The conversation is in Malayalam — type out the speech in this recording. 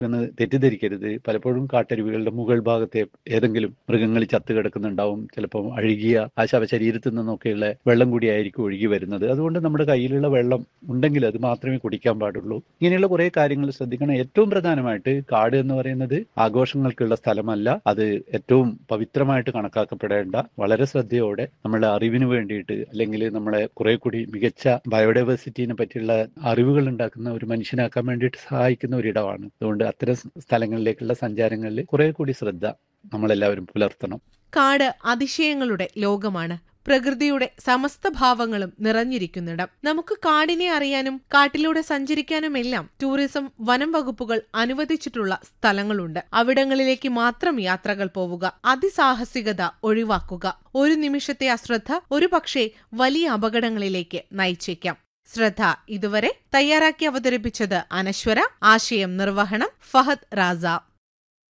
എന്ന് തെറ്റിദ്ധരിക്കരുത് പലപ്പോഴും കാട്ടരുവികളുടെ മുകൾ ഭാഗത്തെ ഏതെങ്കിലും മൃഗങ്ങൾ ചത്തു കിടക്കുന്നുണ്ടാവും ചിലപ്പോൾ അഴുകിയ ആ ശവശരീരത്തിൽ നിന്നൊക്കെയുള്ള വെള്ളം കൂടിയായിരിക്കും ഒഴുകി വരുന്നത് അതുകൊണ്ട് നമ്മുടെ കയ്യിലുള്ള വെള്ളം ഉണ്ടെങ്കിൽ അത് മാത്രമേ കുടിക്കാൻ പാടുള്ളൂ ഇങ്ങനെയുള്ള കുറെ കാര്യങ്ങൾ ശ്രദ്ധിക്കണം ഏറ്റവും പ്രധാനമായിട്ട് കാട് എന്ന് പറയുന്നത് ആഘോഷങ്ങൾക്കുള്ള സ്ഥലമല്ല അത് ഏറ്റവും പവിത്രമായിട്ട് കണക്കാക്കപ്പെടേണ്ട വളരെ ശ്രദ്ധയോടെ നമ്മളെ അറിവിന് വേണ്ടിയിട്ട് അല്ലെങ്കിൽ നമ്മളെ കുറെ കൂടി മികച്ച ബയോഡൈവേഴ്സിറ്റിനെ പറ്റിയുള്ള അറിവുകൾ ഉണ്ടാക്കുന്ന ഒരു മനുഷ്യനാക്കാൻ വേണ്ടിയിട്ട് സഹായിക്കുന്ന ഒരിടമാണ് അതുകൊണ്ട് അത്തരം സ്ഥലങ്ങളിലേക്കുള്ള സഞ്ചാരങ്ങളിൽ കുറെ കൂടി ശ്രദ്ധ നമ്മളെല്ലാവരും പുലർത്തണം കാട് അതിശയങ്ങളുടെ ലോകമാണ് പ്രകൃതിയുടെ സമസ്ത ഭാവങ്ങളും നിറഞ്ഞിരിക്കുന്നിടം നമുക്ക് കാടിനെ അറിയാനും കാട്ടിലൂടെ സഞ്ചരിക്കാനുമെല്ലാം ടൂറിസം വനം വകുപ്പുകൾ അനുവദിച്ചിട്ടുള്ള സ്ഥലങ്ങളുണ്ട് അവിടങ്ങളിലേക്ക് മാത്രം യാത്രകൾ പോവുക അതിസാഹസികത ഒഴിവാക്കുക ഒരു നിമിഷത്തെ അശ്രദ്ധ ഒരുപക്ഷെ വലിയ അപകടങ്ങളിലേക്ക് നയിച്ചേക്കാം ശ്രദ്ധ ഇതുവരെ തയ്യാറാക്കി അവതരിപ്പിച്ചത് അനശ്വര ആശയം നിർവഹണം ഫഹദ് റാസ